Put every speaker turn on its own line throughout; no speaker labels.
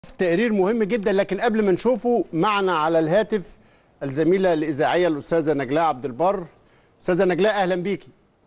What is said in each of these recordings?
تقرير مهم جدا لكن قبل ما نشوفه معنا على الهاتف الزميله الاذاعيه الاستاذه نجلاء عبد البر استاذه نجلاء اهلا بيكي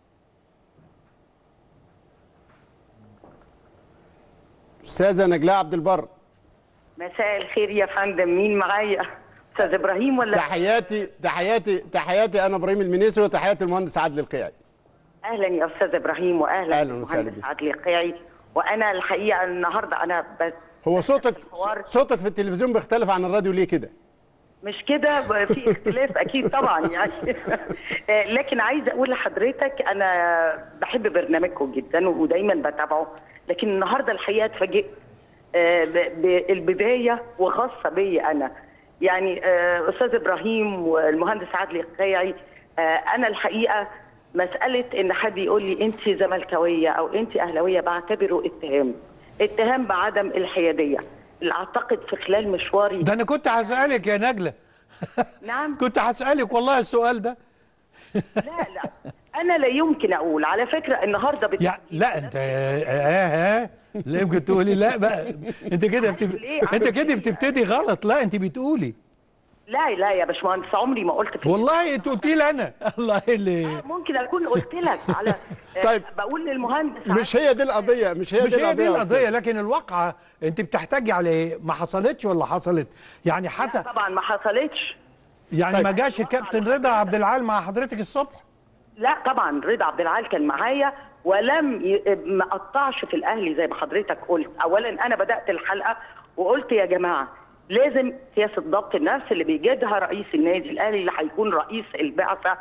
استاذه نجلاء عبد البر
مساء الخير يا فندم مين معايا استاذ ابراهيم ولا
تحياتي تحياتي تحياتي انا ابراهيم المنيسي وتحياتي المهندس عادل القيعي
اهلا يا استاذ ابراهيم واهلا
أهلاً وسهلاً
بالمهندس
بك.
عادل القيعي وانا الحقيقه النهارده انا بس
هو صوتك
الحوار.
صوتك في التلفزيون بيختلف عن الراديو ليه كده
مش كده ب- في اختلاف اكيد طبعا يعني آه، لكن عايزه اقول لحضرتك انا بحب برنامجكم جدا ودايما بتابعه لكن النهارده الحقيقه اتفاجئت آه، ب- بالبدايه وخاصه بي انا يعني آه، استاذ ابراهيم والمهندس عادل القيعي آه، انا الحقيقه مساله ان حد يقول لي انت زملكاويه او انت اهلاويه بعتبره اتهام اتهام بعدم الحياديه اللي اعتقد في خلال مشواري
ده انا كنت هسألك يا نجلة
نعم
كنت هسألك والله السؤال ده
لا لا انا لا يمكن اقول على فكره النهارده بت...
يا لا انت اه ها لا يمكن تقولي لا بقى انت كده بتب...
ليه؟
انت كده بتبتدي غلط لا انت بتقولي
لا لا يا باشمهندس عمري ما قلت في
والله انت قلتي لي انا الله اللي
ممكن اكون قلت لك على آه،
طيب.
بقول للمهندس
مش هي دي القضيه مش هي
مش
دي
هي دي
القضيه يا
القضيه
أستاذ.
لكن الواقعه انت بتحتاجي على ايه ما حصلتش ولا حصلت يعني
لا
حتى
طبعا ما حصلش
يعني
طيب.
ما جاش الكابتن رضا عبد العال مع حضرتك الصبح
لا طبعا رضا عبد العال كان معايا ولم ي... ما قطعش في الاهلي زي ما حضرتك قلت اولا انا بدات الحلقه وقلت يا جماعه لازم سياسه ضبط النفس اللي بيجدها رئيس النادي الاهلي اللي هيكون رئيس البعثه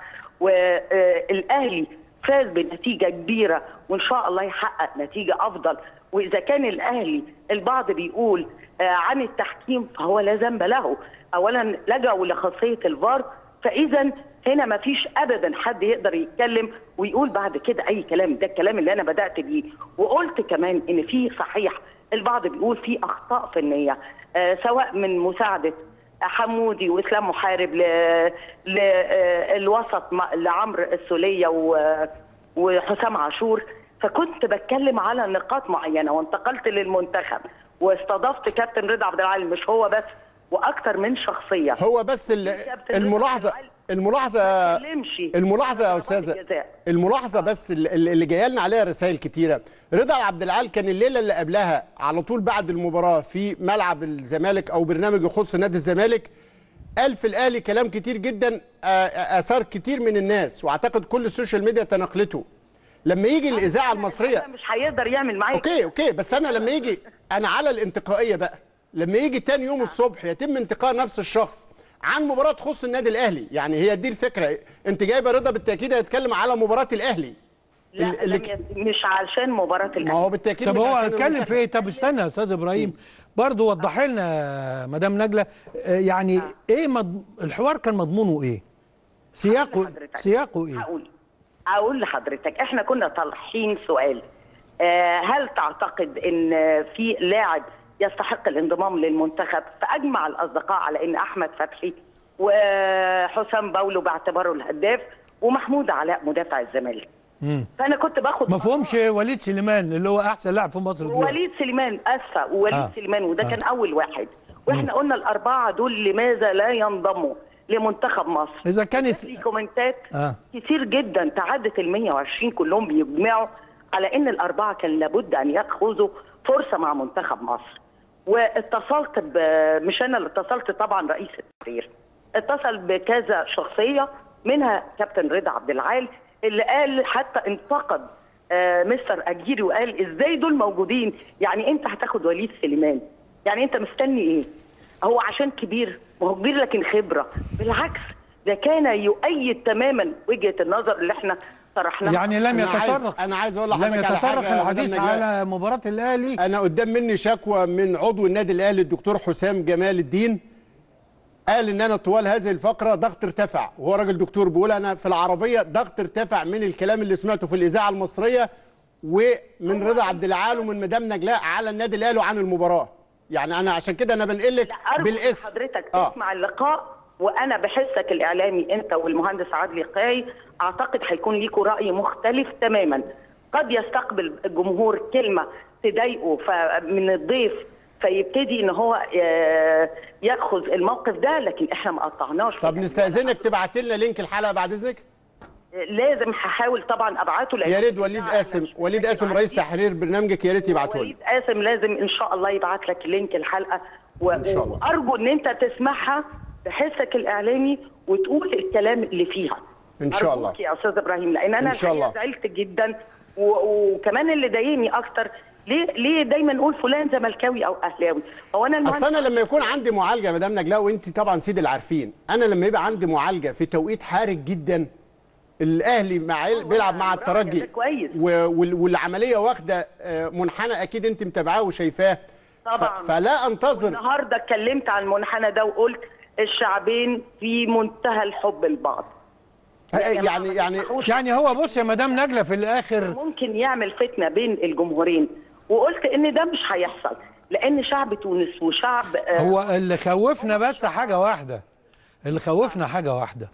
والاهلي فاز بنتيجه كبيره وان شاء الله يحقق نتيجه افضل واذا كان الاهلي البعض بيقول آه، عن التحكيم فهو لا ذنب له اولا لجأوا لخاصيه الفار فاذا هنا ما فيش ابدا حد يقدر يتكلم ويقول بعد كده اي كلام ده الكلام اللي انا بدات بيه وقلت كمان ان في صحيح البعض بيقول في اخطاء فنيه آه سواء من مساعده حمودي واسلام محارب ل... ل... آه، الوسط م- لعمرو السوليه و... وحسام عاشور فكنت بتكلم على نقاط معينه وانتقلت للمنتخب واستضفت كابتن رضا عبد العال مش هو بس واكثر من شخصيه
هو بس ال-
كابتن
الملاحظه
رضا
الملاحظه
ما اتكلمش.
الملاحظه يا
ضربات
استاذه
الجزاء.
الملاحظه بس ال- ال- اللي جايه لنا عليها رسائل كتيره رضا عبد العال كان الليله اللي قبلها على طول بعد المباراه في ملعب الزمالك او برنامج يخص نادي الزمالك قال في الاهلي كلام كتير جدا آه، آه، اثار كتير من الناس واعتقد كل السوشيال ميديا تناقلته لما يجي الاذاعه المصريه
مش هيقدر يعمل معايا
اوكي اوكي بس انا لما يجي انا على الانتقائيه بقى لما يجي تاني يوم الصبح يتم انتقاء نفس الشخص عن مباراه تخص النادي الاهلي يعني هي دي الفكره انت جايبه رضا بالتاكيد هيتكلم على مباراه الاهلي
لا
ال- اللي
لم يت- مش علشان مباراه
ما
الاهلي
هو بالتاكيد
طب
مش
هو
عشان
اتكلم
المنتخب.
في ايه طب استنى يا استاذ ابراهيم برضه وضح لنا مدام نجله آه، يعني ايه مض... الحوار كان مضمونه ايه سياقه
لحضرتك.
سياقه ايه
هقول اقول لحضرتك احنا كنا طالحين سؤال آه، هل تعتقد ان في لاعب يستحق الانضمام للمنتخب فاجمع الاصدقاء على ان احمد فتحي وحسام باولو باعتباره الهداف ومحمود علاء مدافع الزمالك
مم.
فانا كنت باخد
ما فهمش وليد سليمان اللي هو احسن لاعب في مصر دلوقتي
وليد سليمان اسفه ووليد
آه.
آه. سليمان وده
آه.
آه. كان اول واحد واحنا قلنا الاربعه دول لماذا لا ينضموا لمنتخب مصر
اذا كان
جات
يس...
لي كومنتات
آه.
آه. كتير جدا تعدت ال 120 كلهم بيجمعوا على ان الاربعه كان لابد ان ياخذوا فرصه مع منتخب مصر واتصلت ب... مش انا اللي اتصلت طبعا رئيس التحرير اتصل بكذا شخصيه منها كابتن رضا عبد العال اللي قال حتى انتقد آه مستر اجيري وقال ازاي دول موجودين يعني انت هتاخد وليد سليمان يعني انت مستني ايه هو عشان كبير ما هو كبير لكن خبره بالعكس ده كان يؤيد تماما وجهه النظر اللي احنا طرحناها
يعني لم
أنا عايز-
يتطرق
أنا عايز أقول
لم
لحضرتك على
يتطرق
حاجة يا
الحديث
مدام نجلاء.
على مباراة الأهلي
انا قدام مني شكوى من عضو النادي الاهلي الدكتور حسام جمال الدين قال ان انا طوال هذه الفقره ضغط ارتفع وهو راجل دكتور بيقول انا في العربيه ضغط ارتفع من الكلام اللي سمعته في الاذاعه المصريه ومن رضا عبد العال ومن مدام نجلاء على النادي الاهلي وعن المباراه يعني انا عشان كده انا بنقل لك
لا ارجو
بالاسم
حضرتك
اه
تسمع اللقاء وانا بحسك الاعلامي انت والمهندس عادل قاي اعتقد هيكون ليكوا راي مختلف تماما قد يستقبل الجمهور كلمه تضايقه فمن الضيف فيبتدي ان هو آه، ياخذ الموقف ده لكن احنا ما قطعناش
طب نستاذنك تبعت لنا لينك الحلقه بعد اذنك
لازم هحاول طبعا ابعته لأن
يا ريت وليد
أنا
قاسم
مش
وليد قاسم
متأكد
رئيس
عندي.
تحرير برنامجك يا ريت يبعته لنا
وليد قاسم لازم ان شاء الله يبعت لك لينك الحلقه و...
إن شاء الله.
وارجو ان انت تسمعها بحسك الاعلامي وتقول الكلام اللي فيها
إن شاء الله.
أرجوك يا استاذ ابراهيم لان انا
إن شاء
الحقيقة
الله.
زعلت جدا و... وكمان اللي ضايقني اكتر ليه ليه دايما نقول فلان زملكاوي او اهلاوي هو انا
اصل
المهندس
انا لما يكون عندي معالجه يا مدام نجلاء وانت طبعا سيد العارفين انا لما يبقى عندي معالجه في توقيت حارج جدا الاهلي مع بيلعب مع
برافو،
الترجي
ده كويس.
و- وال- والعمليه واخده آه، منحنى اكيد انت متابعاه وشايفاه ف-
طبعاً.
فلا انتظر
النهارده اتكلمت عن المنحنى ده وقلت الشعبين في منتهى الحب لبعض
يعني يعني
يعني هو بص يا مدام نجله في الاخر
ممكن يعمل فتنه بين الجمهورين وقلت ان ده مش هيحصل لان شعب تونس وشعب آه،
هو اللي خوفنا بس حاجه واحده اللي خوفنا حاجه واحده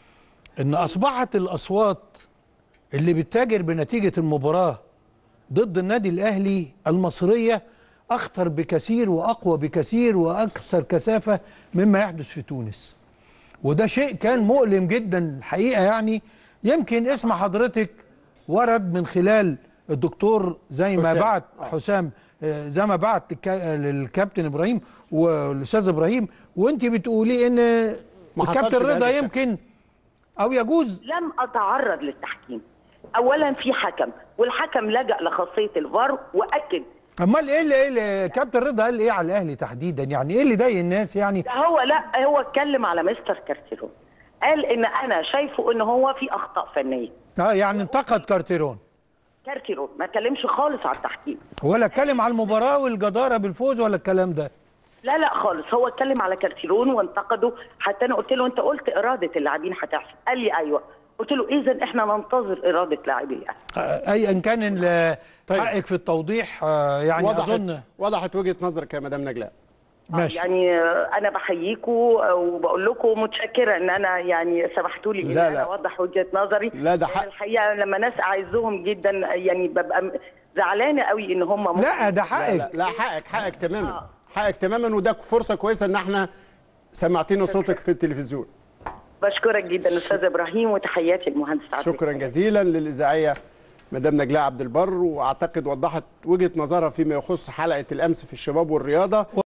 ان اصبحت الاصوات اللي بتتاجر بنتيجه المباراه ضد النادي الاهلي المصريه اخطر بكثير واقوى بكثير واكثر كثافه مما يحدث في تونس وده شيء كان مؤلم جدا الحقيقه يعني يمكن اسم حضرتك ورد من خلال الدكتور زي ما
حسام.
بعت
آه.
حسام آه، زي ما بعت الكا- للكابتن ابراهيم والاستاذ ابراهيم وانت بتقولي ان
ما حصلش
الكابتن
بهذا
رضا
الشكل.
يمكن او يجوز
لم اتعرض للتحكيم اولا في حكم والحكم لجا لخاصيه الفار واكد
امال ايه اللي, إيه اللي كابتن رضا قال ايه على الاهلي تحديدا يعني ايه اللي ضايق الناس يعني
ده هو لا هو اتكلم على مستر كارتيرون قال ان انا شايفه ان هو في اخطاء فنيه
اه يعني انتقد كارتيرون
كارتيرون ما اتكلمش خالص على التحكيم
ولا اتكلم على المباراه والجداره بالفوز ولا الكلام ده
لا لا خالص هو اتكلم على كارتيرون وانتقده حتى انا قلت له انت قلت اراده اللاعبين هتحصل قال لي ايوه قلت له اذا احنا ننتظر اراده لاعبي الاهلي
آه، ايا كان ال-
طيب.
حقك في التوضيح آه، يعني
وضحت
اظن
وضحت وجهه نظرك يا مدام نجلاء
ماشي
يعني آه، انا بحييكم وبقول لكم متشكره ان انا يعني سمحتوا لي ان
لا،
انا
لا.
اوضح وجهه نظري
لا، ده حق.
الحقيقه لما ناس اعزهم جدا يعني ببقى م- زعلانه قوي ان هم ممكن-
لا ده
لا
حقك
لا, لا حقك حقك تماما
آه.
حقك تماما وده فرصه كويسه ان احنا سمعتينا صوتك في التلفزيون
بشكرك جدا استاذ ابراهيم وتحياتي المهندس عبد
شكرا جزيلا للاذاعيه مدام نجلاء عبد البر واعتقد وضحت وجهه نظرها فيما يخص حلقه الامس في الشباب والرياضه